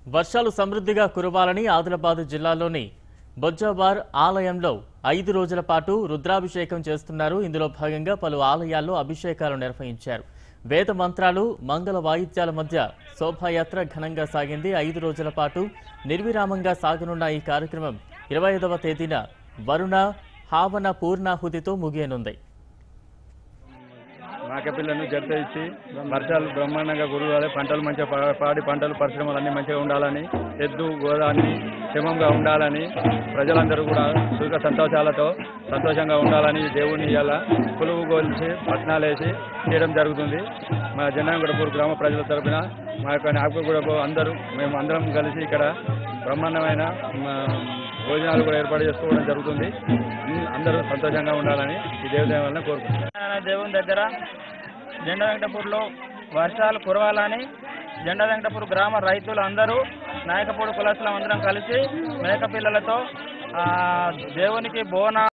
వర్షాలు సమృద్ధిగా కురవాలని ఆదిలాబాద్ జిల్లాలోని బొజ్జాబార్ ఆలయంలో ఐదు రోజుల పాటు రుద్రాభిషేకం చేస్తున్నారు ఇందులో భాగంగా పలు ఆలయాల్లో అభిషేకాలు నిర్వహించారు వేద మంత్రాలు మంగళ వాయిద్యాల మధ్య శోభాయాత్ర ఘనంగా సాగింది ఐదు రోజుల పాటు నిర్విరామంగా సాగనున్న ఈ కార్యక్రమం ఇరవై ఐదవ తేదీన వరుణ హావన పూర్ణాహుతితో ముగియనుంది మేకపిల్లను జత ఇచ్చి వర్షాలు బ్రహ్మాండంగా కురవాలి పంటలు మంచిగా పా- పాడి పంటలు పరిశ్రమలు అన్ని మంచిగా ఉండాలని ఎద్దు గోదాన్ని క్షేమంగా ఉండాలని ప్రజలందరూ కూడా సుఖ సంతోషాలతో సంతోషంగా ఉండాలని ఈ దేవుని ఇవాళ కొలువు గోల్చి పట్నాలు వేసి చేయడం జరుగుతుంది మా జనాంగడపూర్ గ్రామ ప్రజల తరపున మా యొక్క నాగపూర్కు అందరూ మేము అందరం కలిసి ఇక్కడ బ్రహ్మాండమైన మా, భోజనాలు కూడా ఏర్పాటు చేసుకోవడం జరుగుతుంది అందరూ సంతోషంగా ఉండాలని ఈ దేవదేవం వలన కోరుకుంటున్నాం నారాయణ దేవుని దగ్గర జెండా వెంకటపూర్లో వర్షాలు కురవాలని జెండా వెంకటపూర్ గ్రామ రైతులు అందరూ నాయకపూడి కులస్తులం అందరం కలిసి మేక పిల్లలతో ఆ, దేవునికి బోన